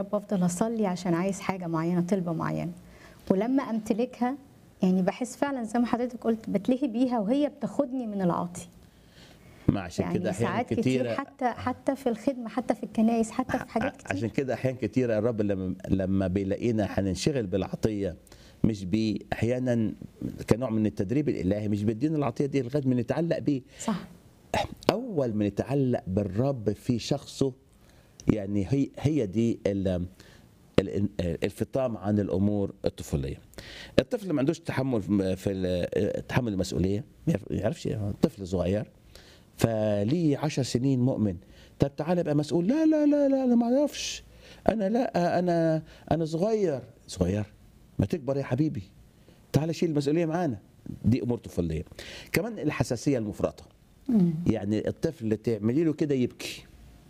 بفضل اصلي عشان عايز حاجه معينه طلبه معينه ولما امتلكها يعني بحس فعلا زي ما حضرتك قلت بتلهي بيها وهي بتاخدني من العاطي ما عشان كده يعني احيانا ساعات كتير كتيره حتى حتى في الخدمه حتى في الكنائس حتى في حاجات كتير عشان كده احيانا كتيره الرب لما لما بيلاقينا هننشغل بالعطيه مش بيه احيانا كنوع من التدريب الالهي مش بيدينا العطيه دي لغايه ما نتعلق بيه صح اول ما نتعلق بالرب في شخصه يعني هي هي دي ال- ال- الفطام عن الامور الطفوليه. الطفل ما عندوش تحمل في ال- تحمل المسؤوليه ما يعرفش طفل صغير فليه عشر سنين مؤمن طب تعالى ابقى مسؤول لا لا لا لا انا ما اعرفش انا لا انا انا صغير صغير ما تكبر يا حبيبي تعالى شيل المسؤوليه معانا دي امور طفوليه كمان الحساسيه المفرطه يعني الطفل اللي تعملي له كده يبكي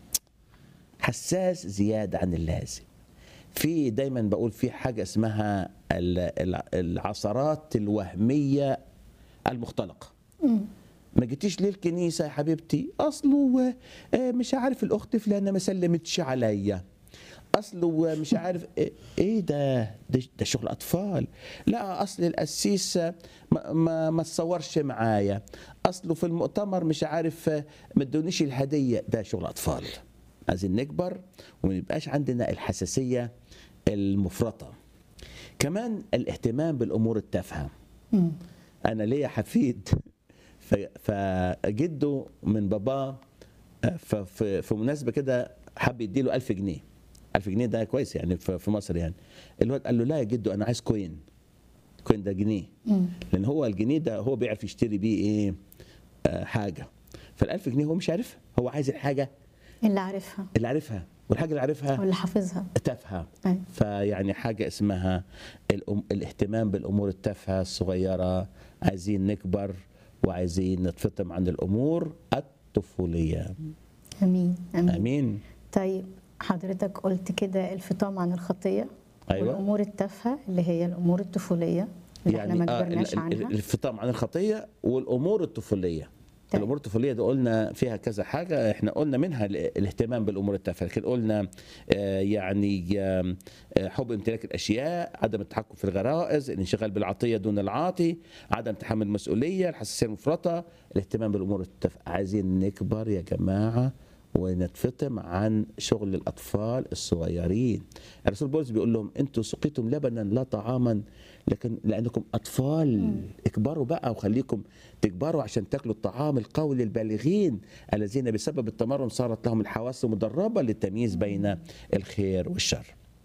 حساس زياده عن اللازم في دايما بقول في حاجه اسمها ال- ال- العثرات الوهميه المختلقه ما جيتيش ليه الكنيسه يا حبيبتي اصله آه، مش عارف الاخت فلانه ما سلمتش عليا اصله مش عارف إيه- ايه ده ده, ده شغل اطفال لا اصل القسيس ما ما, ما تصورش معايا اصله في المؤتمر مش عارف آه، ما ادونيش الهديه ده شغل اطفال عايزين نكبر وما يبقاش عندنا الحساسيه المفرطه كمان الاهتمام بالامور التافهه مم. انا ليا حفيد ف- فجده من باباه آه، ففي في مناسبه كده حب يديله 1000 جنيه 1000 جنيه ده كويس يعني في في مصر يعني الواد قال له لا يا جدو انا عايز كوين كوين ده جنيه مم. لان هو الجنيه ده هو بيعرف يشتري بيه ايه آه حاجه فال1000 جنيه هو مش عارفها هو عايز الحاجه اللي عارفها اللي عارفها والحاجه اللي عارفها واللي حافظها تافهه أيوة. فيعني حاجه اسمها الأم الاهتمام بالامور التافهه الصغيره عايزين نكبر وعايزين نتفطم عن الامور الطفوليه امين امين امين طيب حضرتك قلت كده الفطام عن الخطيه أيوة. والامور التافهه اللي هي الامور الطفوليه اللي احنا ما آه، كبرناش ال- ال- عنها الفطام عن الخطيه والامور الطفوليه طيب. الامور الطفوليه دي قلنا فيها كذا حاجه احنا قلنا منها ال- الاهتمام بالامور التافهه لكن قلنا آه، يعني آه، آه، حب امتلاك الاشياء عدم التحكم في الغرائز الانشغال بالعطيه دون العاطي عدم تحمل المسؤوليه الحساسيه المفرطه الاهتمام بالامور التافهه عايزين نكبر يا جماعه ونتفطم عن شغل الاطفال الصغيرين الرسول بولس بيقول لهم انتوا سقيتم لبنا لا طعاما لكن لانكم اطفال اكبروا بقى وخليكم تكبروا عشان تاكلوا الطعام القوي للبالغين الذين بسبب التمرن صارت لهم الحواس مدربه للتمييز بين الخير والشر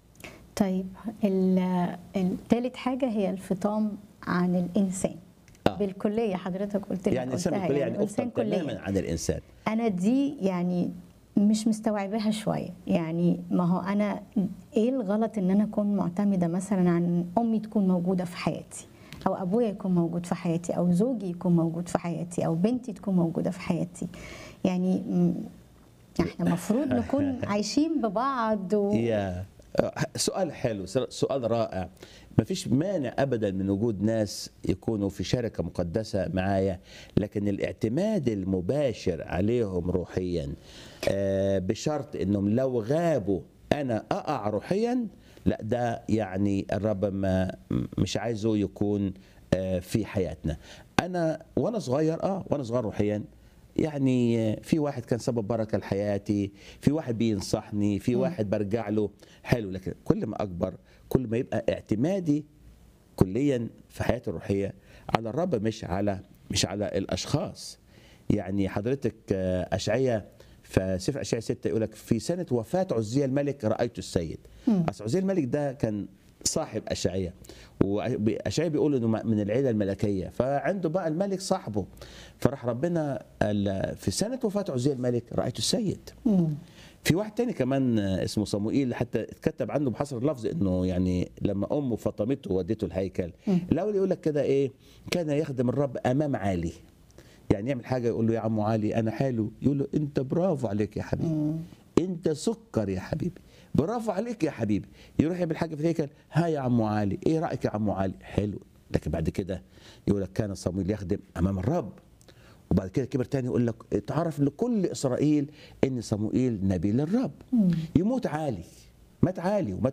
طيب ال- التالت حاجه هي الفطام عن الانسان آه. بالكليه حضرتك قلت لي يعني الانسان قلتها بالكليه يعني الانسان افضل تماما كليا عن الانسان انا دي يعني مش مستوعباها شويه يعني ما هو انا ايه الغلط ان انا اكون معتمده مثلا عن امي تكون موجوده في حياتي او ابويا يكون موجود في حياتي او زوجي يكون موجود في حياتي او بنتي تكون موجوده في حياتي يعني م- احنا المفروض نكون عايشين ببعض و... يا سؤال حلو سؤال رائع ما فيش مانع ابدا من وجود ناس يكونوا في شركه مقدسه معايا لكن الاعتماد المباشر عليهم روحيا آه، بشرط انهم لو غابوا انا اقع روحيا لا ده يعني الرب ما مش عايزه يكون آه، في حياتنا انا وانا صغير اه وانا صغير روحيا يعني في واحد كان سبب بركه لحياتي في واحد بينصحني في واحد برجع له حلو لكن كل ما اكبر كل ما يبقى اعتمادي كليا في حياتي الروحيه على الرب مش على مش على الاشخاص يعني حضرتك آه، اشعياء في سفر اشعياء 6 يقول لك في سنه وفاه عزية الملك رايت السيد اصل عزية الملك ده كان صاحب اشعياء واشعياء بيقول انه من العيله الملكيه فعنده بقى الملك صاحبه فراح ربنا قال في سنه وفاه عزية الملك رايت السيد مم. في واحد تاني كمان اسمه صموئيل حتى اتكتب عنه بحسب اللفظ انه يعني لما امه فطمته وودته الهيكل الاول يقول لك كده ايه كان يخدم الرب امام عالي يعني يعمل حاجه يقول له يا عمو علي انا حلو يقول له انت برافو عليك يا حبيبي انت سكر يا حبيبي برافو عليك يا حبيبي يروح يعمل حاجه في الهيكل ها يا عمو علي ايه رايك يا عمو علي حلو لكن بعد كده يقول لك كان صمويل يخدم امام الرب وبعد كده كبر تاني يقول لك اتعرف لكل اسرائيل ان صموئيل نبي للرب يموت عالي ما تعالي وما